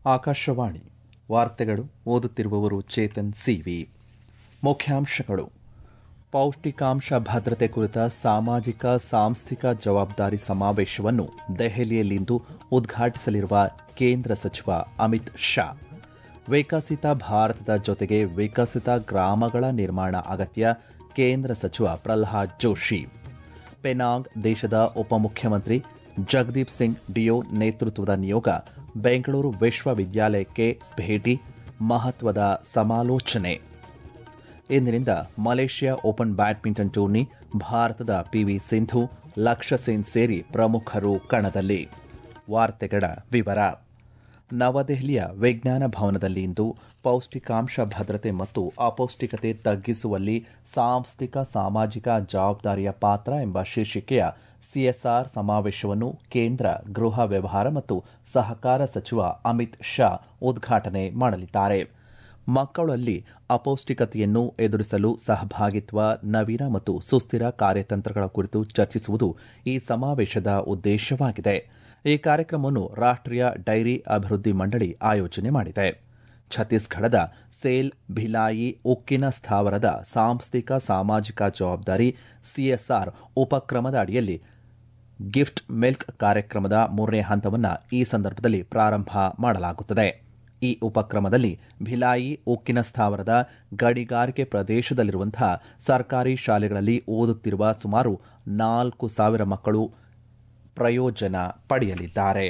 ಆಕಾಶವಾಣಿ ವಾರ್ತೆಗಳು ಓದುತ್ತಿರುವವರು ಚೇತನ್ ಸಿವಿ ಮುಖ್ಯಾಂಶಗಳು ಪೌಷ್ಟಿಕಾಂಶ ಭದ್ರತೆ ಕುರಿತ ಸಾಮಾಜಿಕ ಸಾಂಸ್ಥಿಕ ಜವಾಬ್ದಾರಿ ಸಮಾವೇಶವನ್ನು ದೆಹಲಿಯಲ್ಲಿಂದು ಉದ್ಘಾಟಿಸಲಿರುವ ಕೇಂದ್ರ ಸಚಿವ ಅಮಿತ್ ಶಾ ವಿಕಸಿತ ಭಾರತದ ಜೊತೆಗೆ ವಿಕಸಿತ ಗ್ರಾಮಗಳ ನಿರ್ಮಾಣ ಅಗತ್ಯ ಕೇಂದ್ರ ಸಚಿವ ಪ್ರಲ್ಹಾದ್ ಜೋಶಿ ಪೆನಾಂಗ್ ದೇಶದ ಉಪಮುಖ್ಯಮಂತ್ರಿ ಜಗದೀಪ್ ಸಿಂಗ್ ಡಿಯೋ ನೇತೃತ್ವದ ನಿಯೋಗ ಬೆಂಗಳೂರು ವಿಶ್ವವಿದ್ಯಾಲಯಕ್ಕೆ ಭೇಟಿ ಮಹತ್ವದ ಸಮಾಲೋಚನೆ ಇಂದಿನಿಂದ ಮಲೇಷ್ಯಾ ಓಪನ್ ಬ್ಯಾಡ್ಮಿಂಟನ್ ಟೂರ್ನಿ ಭಾರತದ ಪಿವಿ ಸಿಂಧು ಲಕ್ಷ್ಯ ಸೇನ್ ಸೇರಿ ಪ್ರಮುಖರು ಕಣದಲ್ಲಿ ವಾರ್ತೆಗಳ ವಿವರ ನವದೆಹಲಿಯ ವಿಜ್ಞಾನ ಭವನದಲ್ಲಿ ಇಂದು ಪೌಷ್ಟಿಕಾಂಶ ಭದ್ರತೆ ಮತ್ತು ಅಪೌಷ್ಟಿಕತೆ ತಗ್ಗಿಸುವಲ್ಲಿ ಸಾಂಸ್ಥಿಕ ಸಾಮಾಜಿಕ ಜವಾಬ್ದಾರಿಯ ಪಾತ್ರ ಎಂಬ ಶೀರ್ಷಿಕೆಯ ಸಿಎಸ್ಆರ್ ಸಮಾವೇಶವನ್ನು ಕೇಂದ್ರ ಗೃಹ ವ್ಯವಹಾರ ಮತ್ತು ಸಹಕಾರ ಸಚಿವ ಅಮಿತ್ ಶಾ ಉದ್ಘಾಟನೆ ಮಾಡಲಿದ್ದಾರೆ ಮಕ್ಕಳಲ್ಲಿ ಅಪೌಷ್ಟಿಕತೆಯನ್ನು ಎದುರಿಸಲು ಸಹಭಾಗಿತ್ವ ನವೀನ ಮತ್ತು ಸುಸ್ಥಿರ ಕಾರ್ಯತಂತ್ರಗಳ ಕುರಿತು ಚರ್ಚಿಸುವುದು ಈ ಸಮಾವೇಶದ ಉದ್ದೇಶವಾಗಿದೆ ಈ ಕಾರ್ಯಕ್ರಮವನ್ನು ರಾಷ್ಟೀಯ ಡೈರಿ ಅಭಿವೃದ್ಧಿ ಮಂಡಳಿ ಆಯೋಜನೆ ಮಾಡಿದೆ ಛತ್ತೀಸ್ಗಢದ ಸೇಲ್ ಭಿಲಾಯಿ ಉಕ್ಕಿನ ಸ್ಥಾವರದ ಸಾಂಸ್ಥಿಕ ಸಾಮಾಜಿಕ ಜವಾಬ್ದಾರಿ ಸಿಎಸ್ಆರ್ ಉಪಕ್ರಮದ ಅಡಿಯಲ್ಲಿ ಗಿಫ್ಟ್ ಮಿಲ್ಕ್ ಕಾರ್ಯಕ್ರಮದ ಮೂರನೇ ಹಂತವನ್ನು ಈ ಸಂದರ್ಭದಲ್ಲಿ ಪ್ರಾರಂಭ ಮಾಡಲಾಗುತ್ತದೆ ಈ ಉಪಕ್ರಮದಲ್ಲಿ ಭಿಲಾಯಿ ಉಕ್ಕಿನ ಸ್ಥಾವರದ ಗಣಿಗಾರಿಕೆ ಪ್ರದೇಶದಲ್ಲಿರುವಂತಹ ಸರ್ಕಾರಿ ಶಾಲೆಗಳಲ್ಲಿ ಓದುತ್ತಿರುವ ಸುಮಾರು ನಾಲ್ಕು ಸಾವಿರ ಮಕ್ಕಳು ಪ್ರಯೋಜನ ಪಡೆಯಲಿದ್ದಾರೆ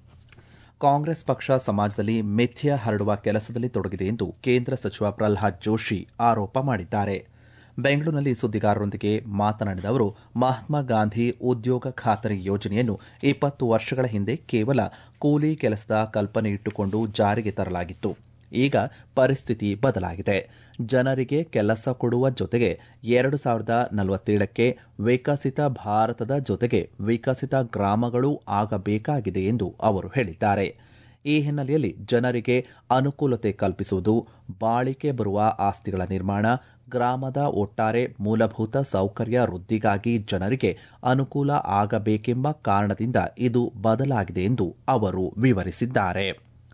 ಕಾಂಗ್ರೆಸ್ ಪಕ್ಷ ಸಮಾಜದಲ್ಲಿ ಮಿಥ್ಯ ಹರಡುವ ಕೆಲಸದಲ್ಲಿ ತೊಡಗಿದೆ ಎಂದು ಕೇಂದ್ರ ಸಚಿವ ಪ್ರಲ್ಹಾದ್ ಜೋಶಿ ಆರೋಪ ಮಾಡಿದ್ದಾರೆ ಬೆಂಗಳೂರಿನಲ್ಲಿ ಸುದ್ದಿಗಾರರೊಂದಿಗೆ ಮಾತನಾಡಿದ ಅವರು ಮಹಾತ್ಮ ಗಾಂಧಿ ಉದ್ಯೋಗ ಖಾತರಿ ಯೋಜನೆಯನ್ನು ಇಪ್ಪತ್ತು ವರ್ಷಗಳ ಹಿಂದೆ ಕೇವಲ ಕೂಲಿ ಕೆಲಸದ ಕಲ್ಪನೆ ಇಟ್ಟುಕೊಂಡು ಜಾರಿಗೆ ತರಲಾಗಿತ್ತು ಈಗ ಪರಿಸ್ಥಿತಿ ಬದಲಾಗಿದೆ ಜನರಿಗೆ ಕೆಲಸ ಕೊಡುವ ಜೊತೆಗೆ ಎರಡು ಸಾವಿರದ ನಲವತ್ತೇಳಕ್ಕೆ ವಿಕಸಿತ ಭಾರತದ ಜೊತೆಗೆ ವಿಕಸಿತ ಗ್ರಾಮಗಳೂ ಆಗಬೇಕಾಗಿದೆ ಎಂದು ಅವರು ಹೇಳಿದ್ದಾರೆ ಈ ಹಿನ್ನೆಲೆಯಲ್ಲಿ ಜನರಿಗೆ ಅನುಕೂಲತೆ ಕಲ್ಪಿಸುವುದು ಬಾಳಿಕೆ ಬರುವ ಆಸ್ತಿಗಳ ನಿರ್ಮಾಣ ಗ್ರಾಮದ ಒಟ್ಟಾರೆ ಮೂಲಭೂತ ಸೌಕರ್ಯ ವೃದ್ಧಿಗಾಗಿ ಜನರಿಗೆ ಅನುಕೂಲ ಆಗಬೇಕೆಂಬ ಕಾರಣದಿಂದ ಇದು ಬದಲಾಗಿದೆ ಎಂದು ಅವರು ವಿವರಿಸಿದ್ದಾರೆ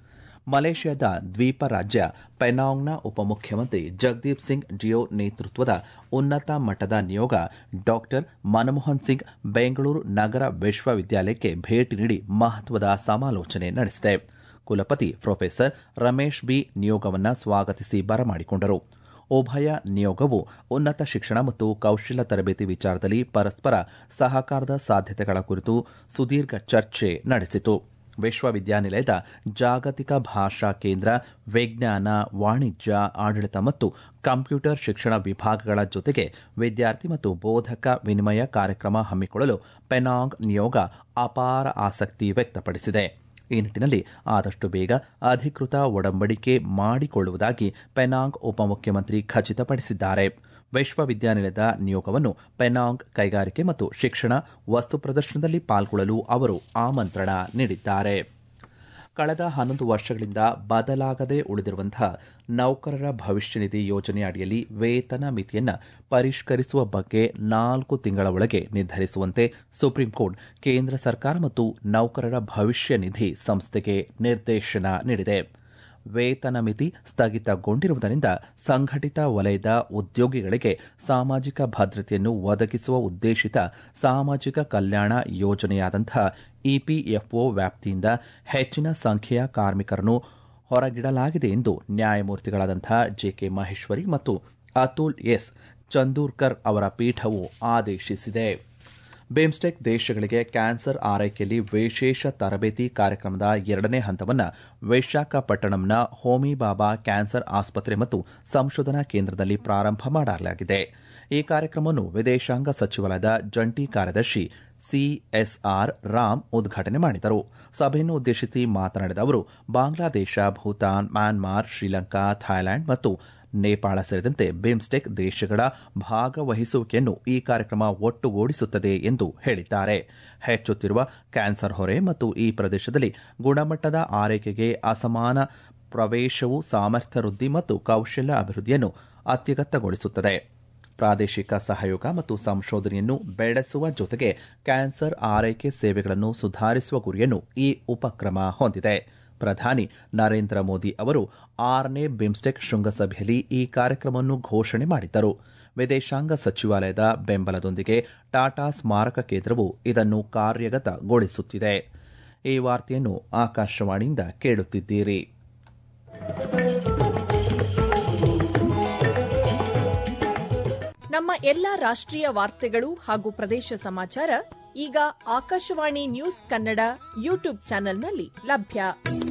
ಮಲೇಷ್ಯಾದ ದ್ವೀಪ ರಾಜ್ಯ ಪೆನಾಂಗ್ನ ಉಪಮುಖ್ಯಮಂತ್ರಿ ಜಗದೀಪ್ ಸಿಂಗ್ ಡಿಯೋ ನೇತೃತ್ವದ ಉನ್ನತ ಮಟ್ಟದ ನಿಯೋಗ ಡಾಕ್ಟರ್ ಮನಮೋಹನ್ ಸಿಂಗ್ ಬೆಂಗಳೂರು ನಗರ ವಿಶ್ವವಿದ್ಯಾಲಯಕ್ಕೆ ಭೇಟಿ ನೀಡಿ ಮಹತ್ವದ ಸಮಾಲೋಚನೆ ನಡೆಸಿದೆ ಕುಲಪತಿ ಪ್ರೊಫೆಸರ್ ರಮೇಶ್ ಬಿ ನಿಯೋಗವನ್ನು ಸ್ವಾಗತಿಸಿ ಬರಮಾಡಿಕೊಂಡರು ಉಭಯ ನಿಯೋಗವು ಉನ್ನತ ಶಿಕ್ಷಣ ಮತ್ತು ಕೌಶಲ್ಯ ತರಬೇತಿ ವಿಚಾರದಲ್ಲಿ ಪರಸ್ಪರ ಸಹಕಾರದ ಸಾಧ್ಯತೆಗಳ ಕುರಿತು ಸುದೀರ್ಘ ಚರ್ಚೆ ನಡೆಸಿತು ವಿಶ್ವವಿದ್ಯಾನಿಲಯದ ಜಾಗತಿಕ ಭಾಷಾ ಕೇಂದ್ರ ವಿಜ್ಞಾನ ವಾಣಿಜ್ಯ ಆಡಳಿತ ಮತ್ತು ಕಂಪ್ಯೂಟರ್ ಶಿಕ್ಷಣ ವಿಭಾಗಗಳ ಜೊತೆಗೆ ವಿದ್ಯಾರ್ಥಿ ಮತ್ತು ಬೋಧಕ ವಿನಿಮಯ ಕಾರ್ಯಕ್ರಮ ಹಮ್ಮಿಕೊಳ್ಳಲು ಪೆನಾಂಗ್ ನಿಯೋಗ ಅಪಾರ ಆಸಕ್ತಿ ವ್ಯಕ್ತಪಡಿಸಿದೆ ಈ ನಿಟ್ಟಿನಲ್ಲಿ ಆದಷ್ಟು ಬೇಗ ಅಧಿಕೃತ ಒಡಂಬಡಿಕೆ ಮಾಡಿಕೊಳ್ಳುವುದಾಗಿ ಪೆನಾಂಗ್ ಉಪಮುಖ್ಯಮಂತ್ರಿ ಖಚಿತಪಡಿಸಿದ್ದಾರೆ ವಿಶ್ವವಿದ್ಯಾನಿಲಯದ ನಿಯೋಗವನ್ನು ಪೆನಾಂಗ್ ಕೈಗಾರಿಕೆ ಮತ್ತು ಶಿಕ್ಷಣ ವಸ್ತು ಪ್ರದರ್ಶನದಲ್ಲಿ ಪಾಲ್ಗೊಳ್ಳಲು ಅವರು ಆಮಂತ್ರಣ ನೀಡಿದ್ದಾರೆ ಕಳೆದ ಹನ್ನೊಂದು ವರ್ಷಗಳಿಂದ ಬದಲಾಗದೆ ಉಳಿದಿರುವಂತಹ ನೌಕರರ ಭವಿಷ್ಯ ನಿಧಿ ಯೋಜನೆ ಅಡಿಯಲ್ಲಿ ವೇತನ ಮಿತಿಯನ್ನು ಪರಿಷ್ಕರಿಸುವ ಬಗ್ಗೆ ನಾಲ್ಕು ತಿಂಗಳ ಒಳಗೆ ನಿರ್ಧರಿಸುವಂತೆ ಸುಪ್ರೀಂ ಕೋರ್ಟ್ ಕೇಂದ್ರ ಸರ್ಕಾರ ಮತ್ತು ನೌಕರರ ಭವಿಷ್ಯ ನಿಧಿ ಸಂಸ್ಥೆಗೆ ನಿರ್ದೇಶನ ನೀಡಿದೆ ವೇತನ ಮಿತಿ ಸ್ಥಗಿತಗೊಂಡಿರುವುದರಿಂದ ಸಂಘಟಿತ ವಲಯದ ಉದ್ಯೋಗಿಗಳಿಗೆ ಸಾಮಾಜಿಕ ಭದ್ರತೆಯನ್ನು ಒದಗಿಸುವ ಉದ್ದೇಶಿತ ಸಾಮಾಜಿಕ ಕಲ್ಯಾಣ ಯೋಜನೆಯಾದಂತಹ ಇಪಿಎಫ್ಒ ವ್ಯಾಪ್ತಿಯಿಂದ ಹೆಚ್ಚಿನ ಸಂಖ್ಯೆಯ ಕಾರ್ಮಿಕರನ್ನು ಹೊರಗಿಡಲಾಗಿದೆ ಎಂದು ನ್ಯಾಯಮೂರ್ತಿಗಳಾದಂತಹ ಜೆಕೆ ಮಹೇಶ್ವರಿ ಮತ್ತು ಅತುಲ್ ಎಸ್ ಚಂದೂರ್ಕರ್ ಅವರ ಪೀಠವು ಆದೇಶಿಸಿದೆ ಬಿಮ್ಸ್ಟೆಕ್ ದೇಶಗಳಿಗೆ ಕ್ಯಾನ್ಸರ್ ಆರೈಕೆಯಲ್ಲಿ ವಿಶೇಷ ತರಬೇತಿ ಕಾರ್ಯಕ್ರಮದ ಎರಡನೇ ಹಂತವನ್ನು ವಿಶಾಖಪಟ್ಟಣಂನ ಹೋಮಿ ಬಾಬಾ ಕ್ಯಾನ್ಸರ್ ಆಸ್ಪತ್ರೆ ಮತ್ತು ಸಂಶೋಧನಾ ಕೇಂದ್ರದಲ್ಲಿ ಪ್ರಾರಂಭ ಮಾಡಲಾಗಿದೆ ಈ ಕಾರ್ಯಕ್ರಮವನ್ನು ವಿದೇಶಾಂಗ ಸಚಿವಾಲಯದ ಜಂಟಿ ಕಾರ್ಯದರ್ಶಿ ಸಿಎಸ್ಆರ್ ರಾಮ್ ಉದ್ಘಾಟನೆ ಮಾಡಿದರು ಸಭೆಯನ್ನು ಉದ್ದೇಶಿಸಿ ಮಾತನಾಡಿದ ಅವರು ಬಾಂಗ್ಲಾದೇಶ ಭೂತಾನ್ ಮ್ಯಾನ್ಮಾರ್ ಶ್ರೀಲಂಕಾ ಥೈಲ್ಯಾಂಡ್ ಮತ್ತು ನೇಪಾಳ ಸೇರಿದಂತೆ ಬಿಮ್ಸ್ಟೆಕ್ ದೇಶಗಳ ಭಾಗವಹಿಸುವಿಕೆಯನ್ನು ಈ ಕಾರ್ಯಕ್ರಮ ಒಟ್ಟುಗೂಡಿಸುತ್ತದೆ ಎಂದು ಹೇಳಿದ್ದಾರೆ ಹೆಚ್ಚುತ್ತಿರುವ ಕ್ಯಾನ್ಸರ್ ಹೊರೆ ಮತ್ತು ಈ ಪ್ರದೇಶದಲ್ಲಿ ಗುಣಮಟ್ಟದ ಆರೈಕೆಗೆ ಅಸಮಾನ ಪ್ರವೇಶವು ಸಾಮರ್ಥ್ಯ ವೃದ್ಧಿ ಮತ್ತು ಕೌಶಲ್ಯ ಅಭಿವೃದ್ಧಿಯನ್ನು ಅತ್ಯಗತ್ಯಗೊಳಿಸುತ್ತದೆ ಪ್ರಾದೇಶಿಕ ಸಹಯೋಗ ಮತ್ತು ಸಂಶೋಧನೆಯನ್ನು ಬೆಳೆಸುವ ಜೊತೆಗೆ ಕ್ಯಾನ್ಸರ್ ಆರೈಕೆ ಸೇವೆಗಳನ್ನು ಸುಧಾರಿಸುವ ಗುರಿಯನ್ನು ಈ ಉಪಕ್ರಮ ಹೊಂದಿದೆ ಪ್ರಧಾನಿ ನರೇಂದ್ರ ಮೋದಿ ಅವರು ಆರನೇ ಬಿಮ್ಸ್ಟೆಕ್ ಶೃಂಗಸಭೆಯಲ್ಲಿ ಈ ಕಾರ್ಯಕ್ರಮವನ್ನು ಘೋಷಣೆ ಮಾಡಿದ್ದರು ವಿದೇಶಾಂಗ ಸಚಿವಾಲಯದ ಬೆಂಬಲದೊಂದಿಗೆ ಟಾಟಾ ಸ್ಮಾರಕ ಕೇಂದ್ರವು ಇದನ್ನು ಕಾರ್ಯಗತಗೊಳಿಸುತ್ತಿದೆ ಈ ವಾರ್ತೆಯನ್ನು ಆಕಾಶವಾಣಿಯಿಂದ ಕೇಳುತ್ತಿದ್ದೀರಿ ನಮ್ಮ ಎಲ್ಲ ರಾಷ್ಟ್ರೀಯ ವಾರ್ತೆಗಳು ಹಾಗೂ ಪ್ರದೇಶ ಸಮಾಚಾರ ಈಗ ಆಕಾಶವಾಣಿ ನ್ಯೂಸ್ ಕನ್ನಡ ಯೂಟ್ಯೂಬ್ ಚಾನೆಲ್ನಲ್ಲಿ ಲಭ್ಯ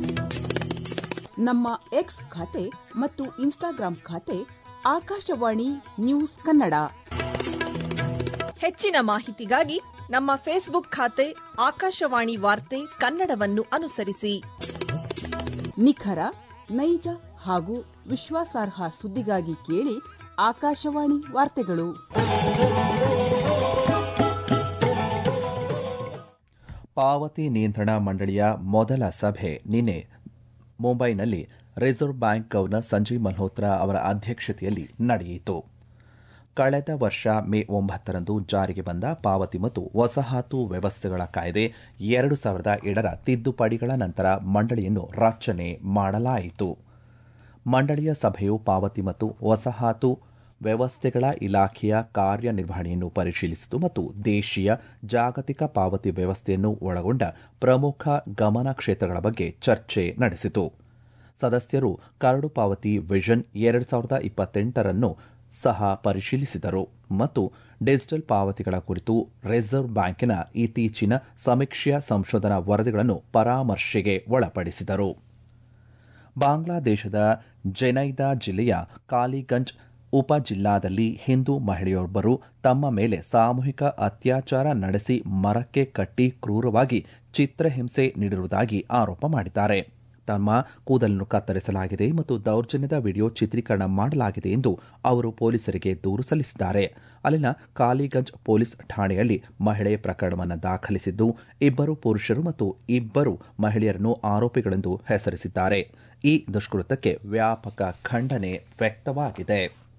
ನಮ್ಮ ಎಕ್ಸ್ ಖಾತೆ ಮತ್ತು ಇನ್ಸ್ಟಾಗ್ರಾಂ ಖಾತೆ ಆಕಾಶವಾಣಿ ನ್ಯೂಸ್ ಕನ್ನಡ ಹೆಚ್ಚಿನ ಮಾಹಿತಿಗಾಗಿ ನಮ್ಮ ಫೇಸ್ಬುಕ್ ಖಾತೆ ಆಕಾಶವಾಣಿ ವಾರ್ತೆ ಕನ್ನಡವನ್ನು ಅನುಸರಿಸಿ ನಿಖರ ನೈಜ ಹಾಗೂ ವಿಶ್ವಾಸಾರ್ಹ ಸುದ್ದಿಗಾಗಿ ಕೇಳಿ ಆಕಾಶವಾಣಿ ವಾರ್ತೆಗಳು ಪಾವತಿ ನಿಯಂತ್ರಣ ಮಂಡಳಿಯ ಮೊದಲ ಸಭೆ ನಿನ್ನೆ ಮುಂಬೈನಲ್ಲಿ reserve bank governor Sanjay Malhotra ಅವರ ಅಧ್ಯಕ್ಷತೆಯಲ್ಲಿ ನಡೆಯಿತು ಕಳೆದ ವರ್ಷ ಮೇ ಒಂಬತ್ತರಂದು ಜಾರಿಗೆ ಬಂದ ಪಾವತಿ ಮತ್ತು ವಸಾಹತು ವ್ಯವಸ್ಥೆಗಳ ಕಾಯ್ದೆ ಎರಡು ಸಾವಿರದ ಏಳರ ತಿದ್ದುಪಡಿಗಳ ನಂತರ ಮಂಡಳಿಯನ್ನು ರಚನೆ ಮಾಡಲಾಯಿತು ಮಂಡಳಿಯ ಸಭೆಯು ಪಾವತಿ ಮತ್ತು ವಸಾಹತು ವ್ಯವಸ್ಥೆಗಳ ಇಲಾಖೆಯ ಕಾರ್ಯನಿರ್ವಹಣೆಯನ್ನು ಪರಿಶೀಲಿಸಿತು ಮತ್ತು ದೇಶೀಯ ಜಾಗತಿಕ ಪಾವತಿ ವ್ಯವಸ್ಥೆಯನ್ನು ಒಳಗೊಂಡ ಪ್ರಮುಖ ಗಮನ ಕ್ಷೇತ್ರಗಳ ಬಗ್ಗೆ ಚರ್ಚೆ ನಡೆಸಿತು ಸದಸ್ಯರು ಕರಡು ಪಾವತಿ ವಿಷನ್ ಎರಡು ಸಾವಿರದ ಇಪ್ಪತ್ತೆಂಟರನ್ನು ಸಹ ಪರಿಶೀಲಿಸಿದರು ಮತ್ತು ಡಿಜಿಟಲ್ ಪಾವತಿಗಳ ಕುರಿತು ರಿಸರ್ವ್ ಬ್ಯಾಂಕಿನ ಇತ್ತೀಚಿನ ಸಮೀಕ್ಷೆಯ ಸಂಶೋಧನಾ ವರದಿಗಳನ್ನು ಪರಾಮರ್ಶೆಗೆ ಒಳಪಡಿಸಿದರು ಬಾಂಗ್ಲಾದೇಶದ ಜೆನೈದಾ ಜಿಲ್ಲೆಯ ಕಾಲಿಗಂಜ್ ಉಪಜಿಲ್ಲಾದಲ್ಲಿ ಹಿಂದೂ ಮಹಿಳೆಯೊಬ್ಬರು ತಮ್ಮ ಮೇಲೆ ಸಾಮೂಹಿಕ ಅತ್ಯಾಚಾರ ನಡೆಸಿ ಮರಕ್ಕೆ ಕಟ್ಟಿ ಕ್ರೂರವಾಗಿ ಚಿತ್ರಹಿಂಸೆ ನೀಡಿರುವುದಾಗಿ ಆರೋಪ ಮಾಡಿದ್ದಾರೆ ತಮ್ಮ ಕೂದಲನ್ನು ಕತ್ತರಿಸಲಾಗಿದೆ ಮತ್ತು ದೌರ್ಜನ್ಯದ ವಿಡಿಯೋ ಚಿತ್ರೀಕರಣ ಮಾಡಲಾಗಿದೆ ಎಂದು ಅವರು ಪೊಲೀಸರಿಗೆ ದೂರು ಸಲ್ಲಿಸಿದ್ದಾರೆ ಅಲ್ಲಿನ ಕಾಲಿಗಂಜ್ ಪೊಲೀಸ್ ಠಾಣೆಯಲ್ಲಿ ಮಹಿಳೆ ಪ್ರಕರಣವನ್ನು ದಾಖಲಿಸಿದ್ದು ಇಬ್ಬರು ಪುರುಷರು ಮತ್ತು ಇಬ್ಬರು ಮಹಿಳೆಯರನ್ನು ಆರೋಪಿಗಳೆಂದು ಹೆಸರಿಸಿದ್ದಾರೆ ಈ ದುಷ್ಕೃತ್ಯಕ್ಕೆ ವ್ಯಾಪಕ ಖಂಡನೆ ವ್ಯಕ್ತವಾಗಿದೆ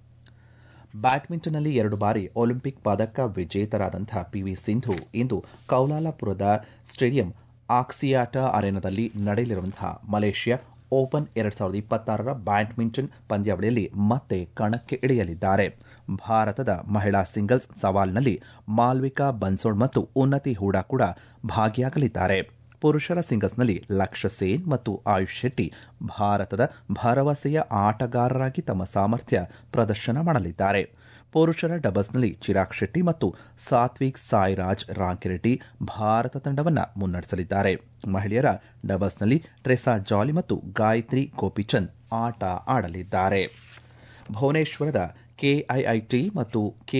ಬ್ಯಾಡ್ಮಿಂಟನ್ನಲ್ಲಿ ಎರಡು ಬಾರಿ ಒಲಿಂಪಿಕ್ ಪದಕ ವಿಜೇತರಾದಂತಹ ಪಿವಿ ಸಿಂಧು ಇಂದು ಕೌಲಾಲಪುರದ ಸ್ಟೇಡಿಯಂ ಆಕ್ಸಿಯಾಟ ಅರೆನಾದಲ್ಲಿ ನಡೆಯಲಿರುವಂತಹ ಮಲೇಷ್ಯಾ ಓಪನ್ ಎರಡ್ ಸಾವಿರದ ಇಪ್ಪತ್ತಾರರ ಬ್ಯಾಡ್ಮಿಂಟನ್ ಪಂದ್ಯಾವಳಿಯಲ್ಲಿ ಮತ್ತೆ ಕಣಕ್ಕೆ ಇಳಿಯಲಿದ್ದಾರೆ ಭಾರತದ ಮಹಿಳಾ ಸಿಂಗಲ್ಸ್ ಸವಾಲ್ನಲ್ಲಿ ಮಾಲ್ವಿಕಾ ಬನ್ಸೋಡ್ ಮತ್ತು ಉನ್ನತಿ ಹೂಡಾ ಕೂಡ ಭಾಗಿಯಾಗಲಿದ್ದಾರೆ ಪುರುಷರ ಸಿಂಗಲ್ಸ್ನಲ್ಲಿ ಲಕ್ಷ್ಯ ಸೇನ್ ಮತ್ತು ಆಯುಷ್ ಶೆಟ್ಟಿ ಭಾರತದ ಭರವಸೆಯ ಆಟಗಾರರಾಗಿ ತಮ್ಮ ಸಾಮರ್ಥ್ಯ ಪ್ರದರ್ಶನ ಮಾಡಲಿದ್ದಾರೆ ಪುರುಷರ ಡಬಲ್ಸ್ನಲ್ಲಿ ಚಿರಾಗ್ ಶೆಟ್ಟಿ ಮತ್ತು ಸಾತ್ವಿಕ್ ಸಾಯಿರಾಜ್ ರಾಂಕಿರೆಡ್ಡಿ ಭಾರತ ತಂಡವನ್ನು ಮುನ್ನಡೆಸಲಿದ್ದಾರೆ ಮಹಿಳೆಯರ ಡಬಲ್ಸ್ನಲ್ಲಿ ಟ್ರೆಸಾ ಜಾಲಿ ಮತ್ತು ಗಾಯತ್ರಿ ಗೋಪಿಚಂದ್ ಆಟ ಆಡಲಿದ್ದಾರೆ ಭುವನೇಶ್ವರದ ಕೆಐಐಟಿ ಮತ್ತು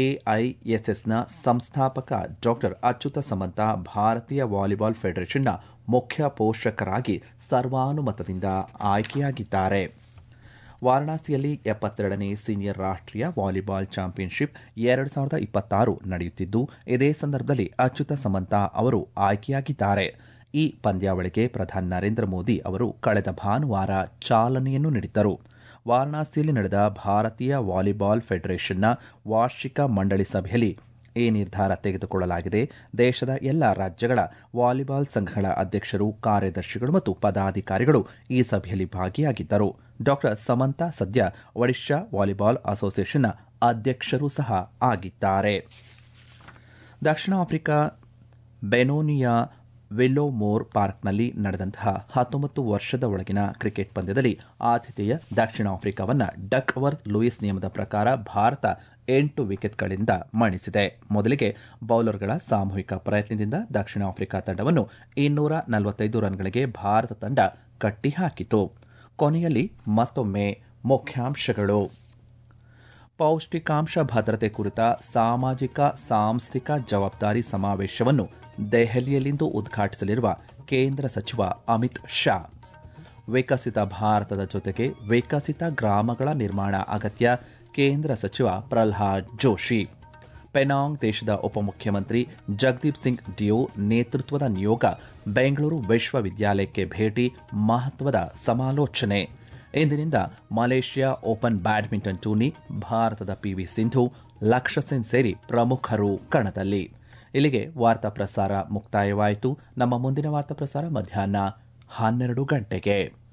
ಕೆಐಎಸ್ಎಸ್ನ ಸಂಸ್ಥಾಪಕ ಡಾಕ್ಟರ್ ಅಚ್ಯುತ ಸಮಂತ ಭಾರತೀಯ ವಾಲಿಬಾಲ್ ಫೆಡರೇಷನ್ನ ಮುಖ್ಯ ಪೋಷಕರಾಗಿ ಸರ್ವಾನುಮತದಿಂದ ಆಯ್ಕೆಯಾಗಿದ್ದಾರೆ ವಾರಣಾಸಿಯಲ್ಲಿ ಎಪ್ಪತ್ತೆರಡನೇ ಸೀನಿಯರ್ ರಾಷ್ಟ್ರೀಯ ವಾಲಿಬಾಲ್ ಚಾಂಪಿಯನ್ಶಿಪ್ ಎರಡು ಸಾವಿರದ ಇಪ್ಪತ್ತಾರು ನಡೆಯುತ್ತಿದ್ದು ಇದೇ ಸಂದರ್ಭದಲ್ಲಿ ಅಚ್ಯುತ ಸಮಂತ ಅವರು ಆಯ್ಕೆಯಾಗಿದ್ದಾರೆ ಈ ಪಂದ್ಯಾವಳಿಗೆ ಪ್ರಧಾನಿ ನರೇಂದ್ರ ಮೋದಿ ಅವರು ಕಳೆದ ಭಾನುವಾರ ಚಾಲನೆಯನ್ನು ನೀಡಿದ್ದರು ವಾರಣಾಸಿಯಲ್ಲಿ ನಡೆದ ಭಾರತೀಯ ವಾಲಿಬಾಲ್ ಫೆಡರೇಷನ್ನ ವಾರ್ಷಿಕ ಮಂಡಳಿ ಸಭೆಯಲ್ಲಿ ಈ ನಿರ್ಧಾರ ತೆಗೆದುಕೊಳ್ಳಲಾಗಿದೆ ದೇಶದ ಎಲ್ಲ ರಾಜ್ಯಗಳ ವಾಲಿಬಾಲ್ ಸಂಘಗಳ ಅಧ್ಯಕ್ಷರು ಕಾರ್ಯದರ್ಶಿಗಳು ಮತ್ತು ಪದಾಧಿಕಾರಿಗಳು ಈ ಸಭೆಯಲ್ಲಿ ಭಾಗಿಯಾಗಿದ್ದರು ಡಾಕ್ಟರ್ ಸಮಂತ ಸದ್ಯ ಒಡಿಶಾ ವಾಲಿಬಾಲ್ ಅಸೋಸಿಯೇಷನ್ನ ಅಧ್ಯಕ್ಷರೂ ಸಹ ಆಗಿದ್ದಾರೆ ದಕ್ಷಿಣ ಆಫ್ರಿಕಾ ಬೆನೋನಿಯಾ ವಿಲ್ಲೋಮೋರ್ ಪಾರ್ಕ್ನಲ್ಲಿ ನಡೆದಂತಹ ಹತ್ತೊಂಬತ್ತು ವರ್ಷದ ಒಳಗಿನ ಕ್ರಿಕೆಟ್ ಪಂದ್ಯದಲ್ಲಿ ಆತಿಥೇಯ ದಕ್ಷಿಣ ಆಫ್ರಿಕಾವನ್ನ ಡಕ್ವರ್ತ್ ಲೂಯಿಸ್ ನಿಯಮದ ಪ್ರಕಾರ ಭಾರತ ಎಂಟು ವಿಕೆಟ್ಗಳಿಂದ ಮಣಿಸಿದೆ ಮೊದಲಿಗೆ ಬೌಲರ್ಗಳ ಸಾಮೂಹಿಕ ಪ್ರಯತ್ನದಿಂದ ದಕ್ಷಿಣ ಆಫ್ರಿಕಾ ತಂಡವನ್ನು ಇನ್ನೂರ ನಲವತ್ತೈದು ರನ್ಗಳಿಗೆ ಭಾರತ ತಂಡ ಕಟ್ಟಿಹಾಕಿತು ಕೊನೆಯಲ್ಲಿ ಮತ್ತೊಮ್ಮೆ ಮುಖ್ಯಾಂಶಗಳು ಪೌಷ್ಟಿಕಾಂಶ ಭದ್ರತೆ ಕುರಿತ ಸಾಮಾಜಿಕ ಸಾಂಸ್ಥಿಕ ಜವಾಬ್ದಾರಿ ಸಮಾವೇಶವನ್ನು ದೆಹಲಿಯಲ್ಲಿಂದು ಉದ್ಘಾಟಿಸಲಿರುವ ಕೇಂದ್ರ ಸಚಿವ ಅಮಿತ್ ಶಾ ವಿಕಸಿತ ಭಾರತದ ಜೊತೆಗೆ ವಿಕಸಿತ ಗ್ರಾಮಗಳ ನಿರ್ಮಾಣ ಅಗತ್ಯ ಕೇಂದ್ರ ಸಚಿವ ಪ್ರಲ್ಹಾದ್ ಜೋಶಿ ಪೆನಾಂಗ್ ದೇಶದ ಉಪಮುಖ್ಯಮಂತ್ರಿ ಜಗದೀಪ್ ಸಿಂಗ್ ಡಿಯೋ ನೇತೃತ್ವದ ನಿಯೋಗ ಬೆಂಗಳೂರು ವಿಶ್ವವಿದ್ಯಾಲಯಕ್ಕೆ ಭೇಟಿ ಮಹತ್ವದ ಸಮಾಲೋಚನೆ ಇಂದಿನಿಂದ ಮಲೇಷ್ಯಾ ಓಪನ್ ಬ್ಯಾಡ್ಮಿಂಟನ್ ಟೂರ್ನಿ ಭಾರತದ ಪಿವಿ ಸಿಂಧು ಲಕ್ಷ್ಯ ಸೆನ್ ಸೇರಿ ಪ್ರಮುಖರು ಕಣದಲ್ಲಿ ಇಲ್ಲಿಗೆ ವಾರ್ತಾ ಪ್ರಸಾರ ಮುಕ್ತಾಯವಾಯಿತು ನಮ್ಮ ಮುಂದಿನ ವಾರ್ತಾ ಪ್ರಸಾರ ಮಧ್ಯಾಹ್ನ ಹನ್ನೆರಡು ಗಂಟೆಗೆ